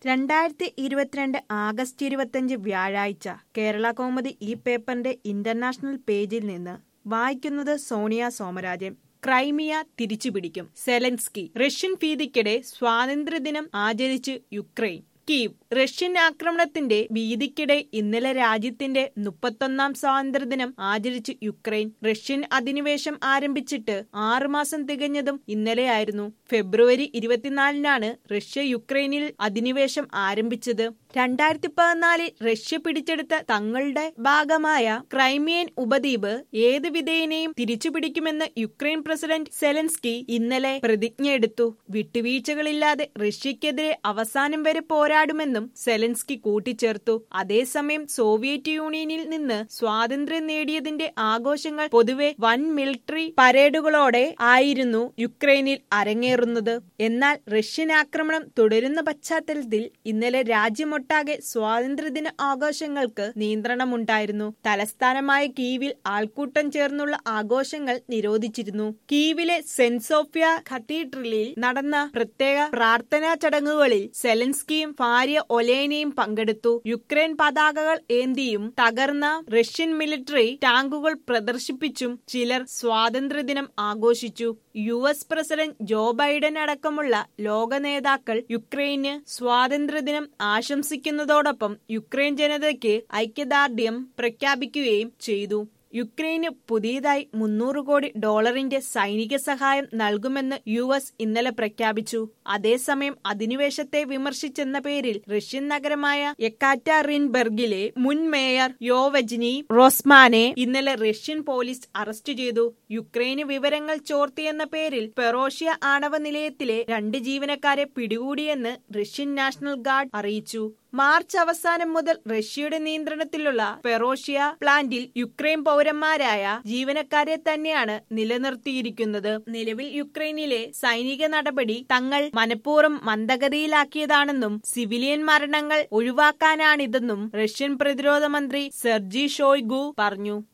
രണ്ടായിരത്തി ഇരുപത്തിരണ്ട് ആഗസ്റ്റ് ഇരുപത്തിയഞ്ച് വ്യാഴാഴ്ച കേരള കൗമുദി ഈ പേപ്പറിന്റെ ഇന്റർനാഷണൽ പേജിൽ നിന്ന് വായിക്കുന്നത് സോണിയ സോമരാജൻ ക്രൈമിയ തിരിച്ചുപിടിക്കും സെലൻസ്കി റഷ്യൻ ഭീതിക്കിടെ സ്വാതന്ത്ര്യദിനം ആചരിച്ച് യുക്രൈൻ കീവ് റഷ്യൻ ആക്രമണത്തിന്റെ ഭീതിക്കിടെ ഇന്നലെ രാജ്യത്തിന്റെ മുപ്പത്തൊന്നാം സ്വാതന്ത്ര്യദിനം ആചരിച്ച് യുക്രൈൻ റഷ്യൻ അധിനിവേശം ആരംഭിച്ചിട്ട് ആറുമാസം തികഞ്ഞതും ഇന്നലെയായിരുന്നു ഫെബ്രുവരി ഇരുപത്തിനാലിനാണ് റഷ്യ യുക്രൈനിൽ അധിനിവേശം ആരംഭിച്ചത് രണ്ടായിരത്തി പതിനാലിൽ റഷ്യ പിടിച്ചെടുത്ത തങ്ങളുടെ ഭാഗമായ ക്രൈമിയൻ ഉപദ്വീപ് ഏത് വിധേയനെയും തിരിച്ചുപിടിക്കുമെന്ന് യുക്രൈൻ പ്രസിഡന്റ് സെലൻസ്കി ഇന്നലെ പ്രതിജ്ഞയെടുത്തു വിട്ടുവീഴ്ചകളില്ലാതെ റഷ്യക്കെതിരെ അവസാനം വരെ പോരാടുമെന്നും സെലൻസ്കി കൂട്ടിച്ചേർത്തു അതേസമയം സോവിയറ്റ് യൂണിയനിൽ നിന്ന് സ്വാതന്ത്ര്യം നേടിയതിന്റെ ആഘോഷങ്ങൾ പൊതുവെ വൻ മിലിറ്ററി പരേഡുകളോടെ ആയിരുന്നു യുക്രൈനിൽ അരങ്ങേറുന്നത് എന്നാൽ റഷ്യൻ ആക്രമണം തുടരുന്ന പശ്ചാത്തലത്തിൽ ഇന്നലെ രാജ്യമൊട്ടാകെ സ്വാതന്ത്ര്യദിന ആഘോഷങ്ങൾക്ക് നിയന്ത്രണമുണ്ടായിരുന്നു തലസ്ഥാനമായ കീവിൽ ആൾക്കൂട്ടം ചേർന്നുള്ള ആഘോഷങ്ങൾ നിരോധിച്ചിരുന്നു കീവിലെ സെന്റ് സോഫിയ കത്തീഡ്രലിൽ നടന്ന പ്രത്യേക പ്രാർത്ഥനാ ചടങ്ങുകളിൽ സെലൻസ്കിയും ഭാര്യ ഒലേനയും പങ്കെടുത്തു യുക്രൈൻ പതാകകൾ ഏന്തിയും തകർന്ന റഷ്യൻ മിലിറ്ററി ടാങ്കുകൾ പ്രദർശിപ്പിച്ചും ചിലർ സ്വാതന്ത്ര്യദിനം ആഘോഷിച്ചു U S president Joe Biden അടക്കമുള്ള ലോക നേതാക്കൾ യുക്രൈന് സ്വാതന്ത്ര്യദിനം ആശംസിക്കുന്നതോടൊപ്പം യുക്രൈൻ ജനതയ്ക്ക് ഐക്യദാർഢ്യം പ്രഖ്യാപിക്കുകയും ചെയ്തു യുക്രൈന് പുതിയതായി മുന്നൂറ് കോടി ഡോളറിന്റെ സൈനിക സഹായം നൽകുമെന്ന് യു എസ് ഇന്നലെ പ്രഖ്യാപിച്ചു അതേസമയം അധിനിവേശത്തെ വിമർശിച്ചെന്ന പേരിൽ റഷ്യൻ നഗരമായ യെക്കാറ്ററിൻബർഗിലെ മുൻ മേയർ യോവജ്നി റോസ്മാനെ ഇന്നലെ റഷ്യൻ പോലീസ് അറസ്റ്റ് ചെയ്തു യുക്രൈന് വിവരങ്ങൾ ചോർത്തിയെന്ന പേരിൽ പെറോഷ്യ ആണവ നിലയത്തിലെ രണ്ട് ജീവനക്കാരെ പിടികൂടിയെന്ന് റഷ്യൻ നാഷണൽ ഗാർഡ് അറിയിച്ചു മാർച്ച് അവസാനം മുതൽ റഷ്യയുടെ നിയന്ത്രണത്തിലുള്ള പെറോഷ്യ പ്ലാന്റിൽ യുക്രൈൻ പൗരന്മാരായ ജീവനക്കാരെ തന്നെയാണ് നിലനിർത്തിയിരിക്കുന്നത് നിലവിൽ യുക്രൈനിലെ സൈനിക നടപടി തങ്ങൾ മനഃപൂർവ്വം മന്ദഗതിയിലാക്കിയതാണെന്നും സിവിലിയൻ മരണങ്ങൾ ഒഴിവാക്കാനാണിതെന്നും റഷ്യൻ പ്രതിരോധ മന്ത്രി സെർജി ഷോയ്ഗു പറഞ്ഞു